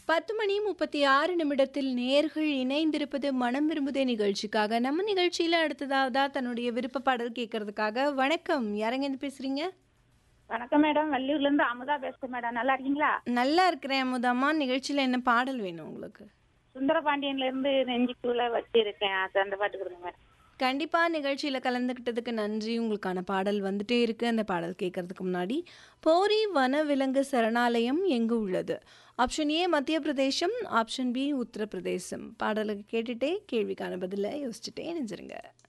10 மணி 36 நிமிடத்தில் நேர்கள் இணைந்திருப்பது மனம் விரும்புதே நிகழ்ச்சிக்காக. நம்ம நிகழ்ச்சியில அடுத்ததாவதா தன்னுடைய விருப்ப பாடல் கேட்கறதுக்காக வணக்கம். யாருங்கருந்து பேசுறீங்க? வணக்கம் மேடம். வள்ளியூர்ல இருந்து அமுதா பேசுறேன் மேடம். நல்லா இருக்கீங்களா? நல்லா இருக்கிறேன் அமுதாம்மா. நிகழ்ச்சியில என்ன பாடல் வேணும் உங்களுக்கு? சுந்தரபாண்டியன்ல இருந்து நெஞ்சுக்குள்ள வச்சிருக்கேன். அது அந்த பாட்டு கொடுங்க மேடம். கண்டிப்பா நிகழ்ச்சியில கலந்துக்கிட்டதுக்கு நன்றி. உங்களுக்கான பாடல் வந்துட்டே இருக்கு. அந்த பாடல் கேட்கறதுக்கு முன்னாடி, போரி வனவிலங்கு சரணாலயம் எங்கு உள்ளது? ஆப்ஷன் ஏ மத்திய பிரதேசம், ஆப்ஷன் பி உத்தரப்பிரதேசம். பாடலுக்கு கேட்டுட்டே கேள்விக்கான பதில யோசிச்சுட்டே இணைஞ்சிருங்க.